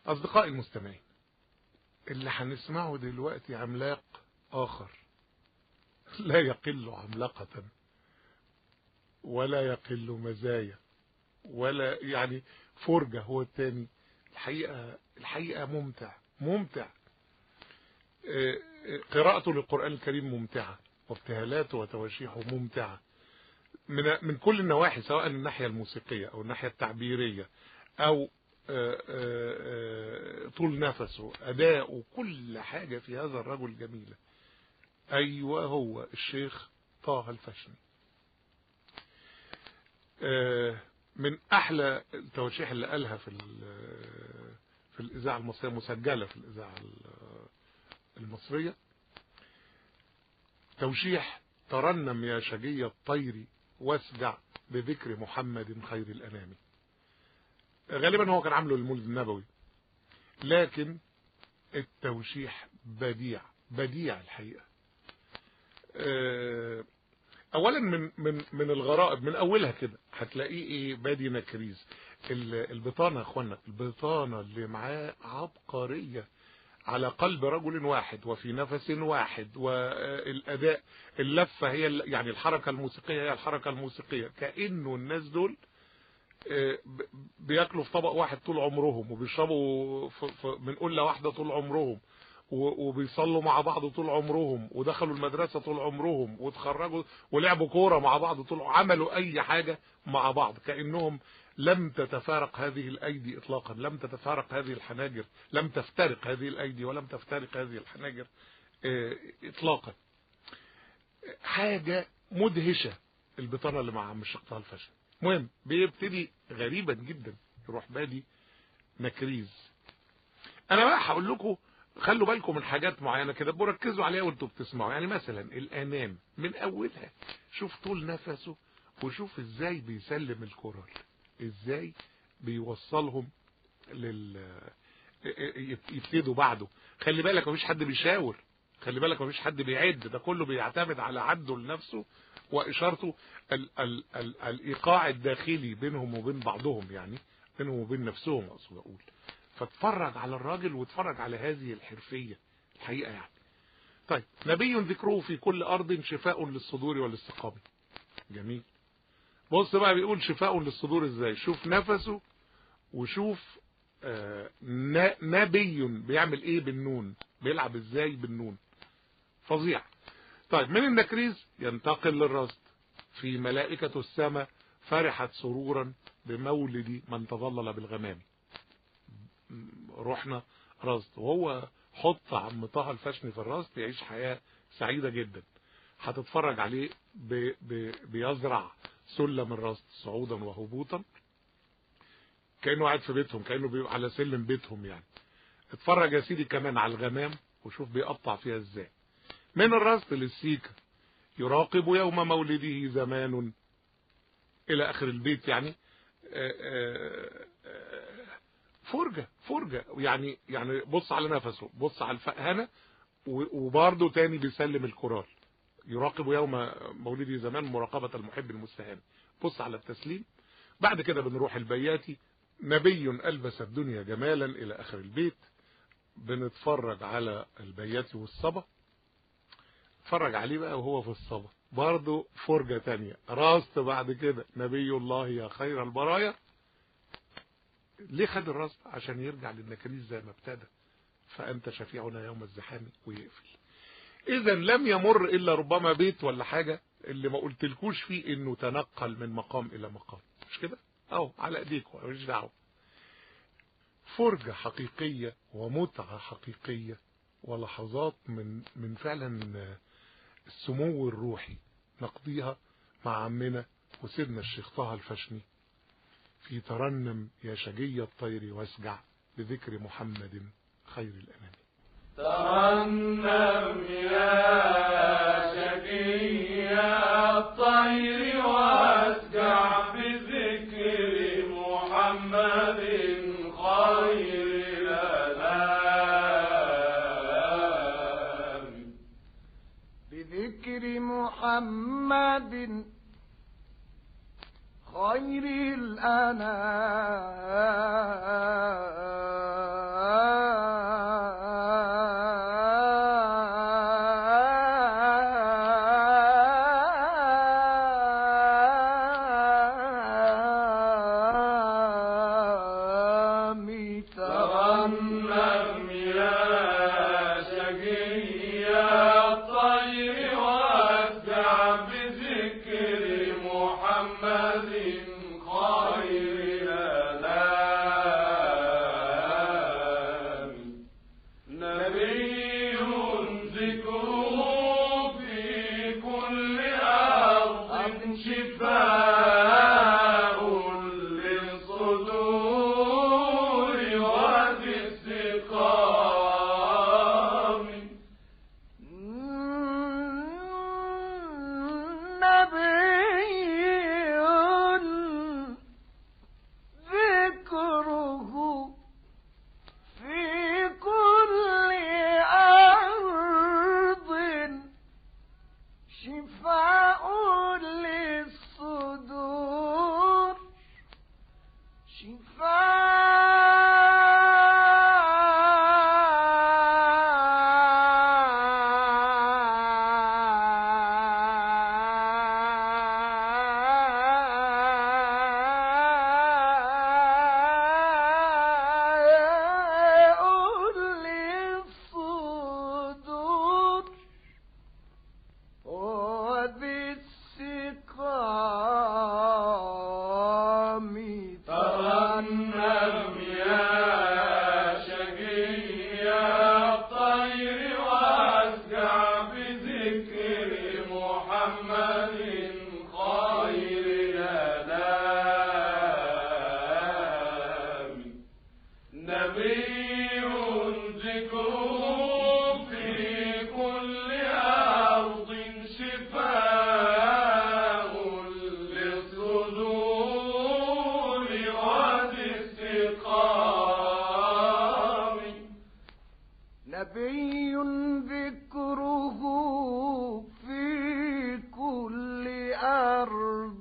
أصدقائي المستمعين اللي هنسمعه دلوقتي عملاق آخر لا يقل عملاقة ولا يقل مزايا ولا يعني فرجة هو التاني الحقيقة الحقيقة ممتع ممتع قراءته للقرآن الكريم ممتعة وابتهالاته وتواشيحه ممتعة من من كل النواحي سواء الناحية الموسيقية أو الناحية التعبيرية أو طول نفسه أداءه كل حاجة في هذا الرجل جميلة أيوة هو الشيخ طه الفشني من أحلى التواشيح اللي قالها في في الإذاعة المصرية مسجلة في الإذاعة المصرية توشيح ترنم يا شجي الطير واسجع بذكر محمد خير الأنام غالبا هو كان عامله المولد النبوي لكن التوشيح بديع بديع الحقيقة اولا من من من الغرائب من اولها كده هتلاقيه ايه بادي نكريز البطانه يا اخوانا البطانه اللي معاه عبقريه على قلب رجل واحد وفي نفس واحد والاداء اللفه هي يعني الحركه الموسيقيه هي الحركه الموسيقيه كانه الناس دول بياكلوا في طبق واحد طول عمرهم وبيشربوا من قله واحده طول عمرهم وبيصلوا مع بعض طول عمرهم ودخلوا المدرسة طول عمرهم وتخرجوا ولعبوا كورة مع بعض طول عملوا اي حاجة مع بعض كأنهم لم تتفارق هذه الايدي اطلاقا لم تتفارق هذه الحناجر لم تفترق هذه الايدي ولم تفترق هذه الحناجر اطلاقا حاجة مدهشة البطانة اللي مع عم الشيخ طه الفشل المهم بيبتدي غريبا جدا يروح بادي نكريز انا بقى هقول لكم خلوا بالكم من حاجات معينة كده بركزوا عليها وانتوا بتسمعوا يعني مثلا الانام من اولها شوف طول نفسه وشوف ازاي بيسلم الكورال ازاي بيوصلهم لل يبتدوا بعده خلي بالك مفيش حد بيشاور خلي بالك مفيش حد بيعد ده كله بيعتمد على عده لنفسه واشارته ال ال ال الايقاع الداخلي بينهم وبين بعضهم يعني بينهم وبين نفسهم اقصد اقول فاتفرج على الراجل واتفرج على هذه الحرفية الحقيقة يعني طيب نبي ذكره في كل أرض شفاء للصدور والاستقامة جميل بص بقى بيقول شفاء للصدور ازاي شوف نفسه وشوف آه نبي بيعمل ايه بالنون بيلعب ازاي بالنون فظيع طيب من النكريز ينتقل للرصد في ملائكة السماء فرحت سرورا بمولد من تظلل بالغمام رحنا رصد وهو حط عم طه الفشني في الرصد يعيش حياة سعيدة جدا هتتفرج عليه بي بي بيزرع سلم الرصد صعودا وهبوطا كأنه قاعد في بيتهم كأنه بيبقى على سلم بيتهم يعني اتفرج يا سيدي كمان على الغمام وشوف بيقطع فيها ازاي من الرصد للسيكة يراقب يوم مولده زمان الى اخر البيت يعني آآ آآ فرجة فرجة يعني يعني بص على نفسه بص على الفقهنة وبرضه تاني بيسلم الكرار يراقب يوم مولده زمان مراقبة المحب المستهان بص على التسليم بعد كده بنروح البياتي نبي ألبس الدنيا جمالا إلى آخر البيت بنتفرج على البياتي والصبا اتفرج عليه بقى وهو في الصبا برضه فرجة تانية راست بعد كده نبي الله يا خير البرايا ليه خد الراس عشان يرجع للنكاليس زي ما ابتدى فأنت شفيعنا يوم الزحام ويقفل إذا لم يمر إلا ربما بيت ولا حاجة اللي ما قلتلكوش فيه إنه تنقل من مقام إلى مقام مش كده؟ أهو على إيديكم مش دعوة فرجة حقيقية ومتعة حقيقية ولحظات من من فعلا السمو الروحي نقضيها مع عمنا وسيدنا الشيخ طه الفشني في ترنم يا شجي الطير واسجع بذكر محمد خير الأنام ترنم يا شجي الطير واسجع بذكر محمد خير الأنام بذكر محمد خير نبي ذكره في كل أرض شفاء للصدور والاستقام نبي ذكره في كل أرض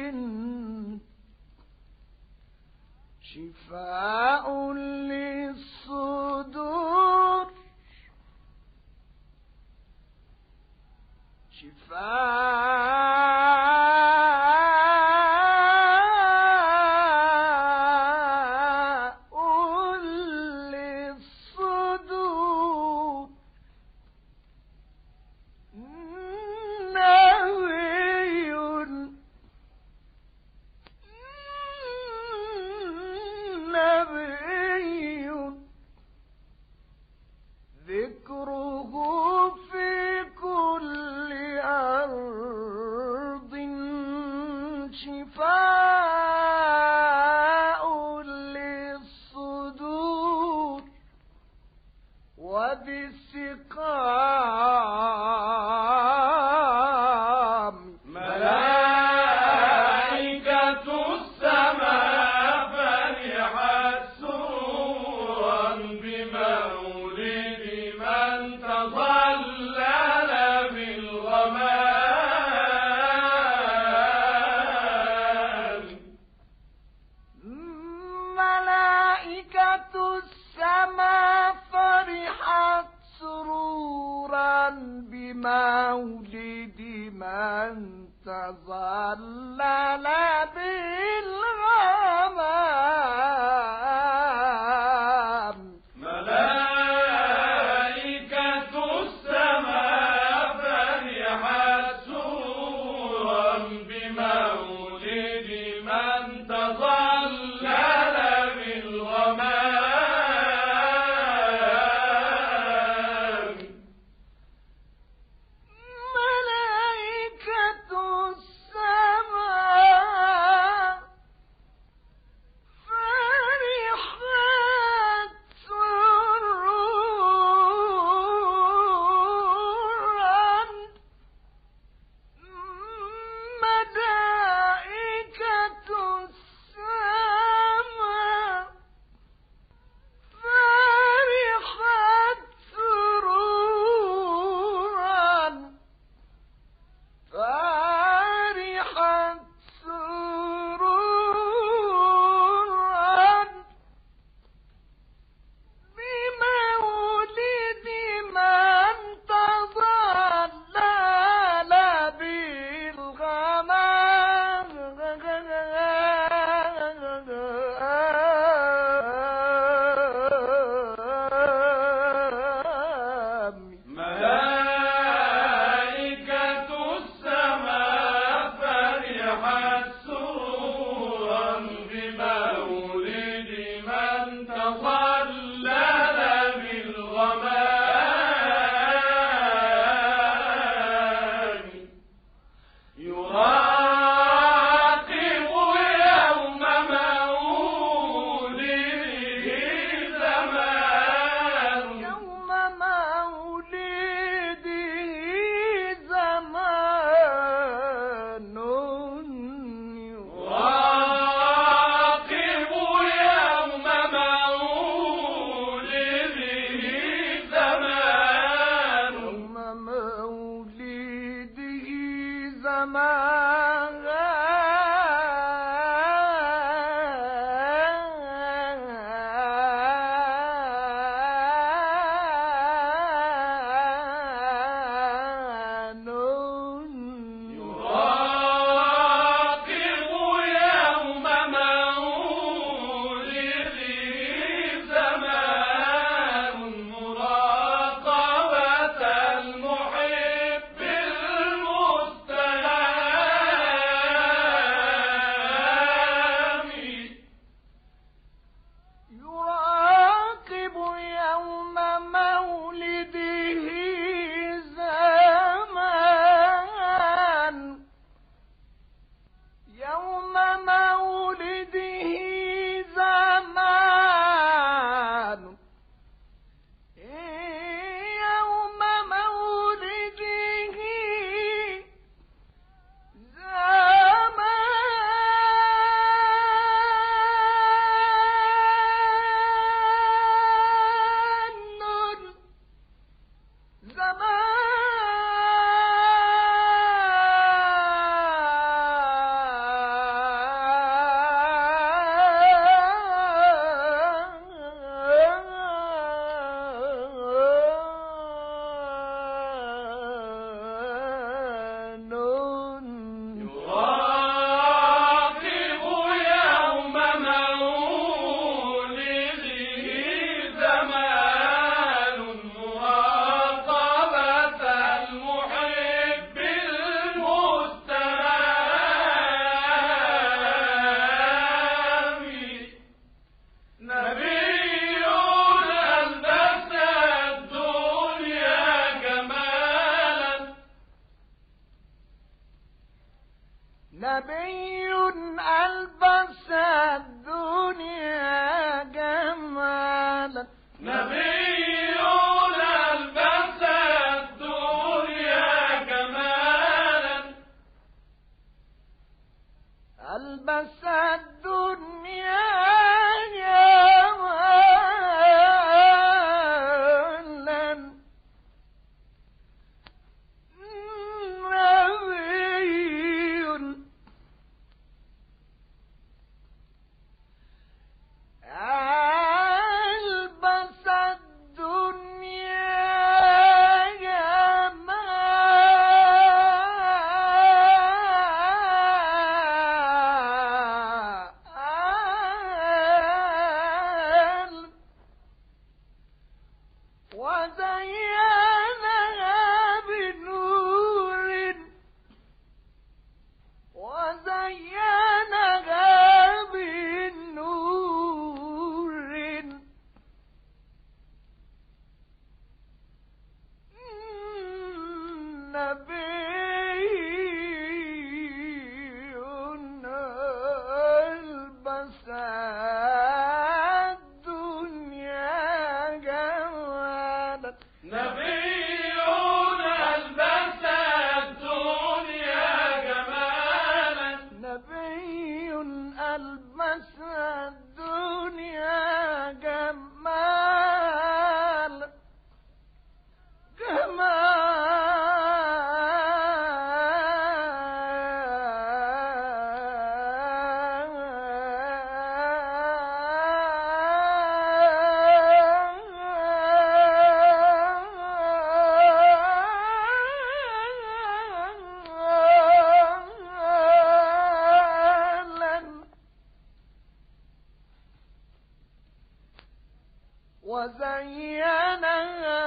شفاء للصدور شفاء للصدور نبي نبي ذكره في كل أرض شفاء للصدور وبالسقام ملائكة السماء فرحت سرورا بمولد من تظلل بالغمام ملائكة السماء فرحت سرورا نبينا البس الدنيا كمالا ألبس الدنيا جمالا نبي ألبس الدنيا جمالا وزينها بنور وزينها بنور نبي ألبس الدنيا جمالا نبينا البس الدنيا جمالا نبي ألبس الدنيا جمال جمالا وزينها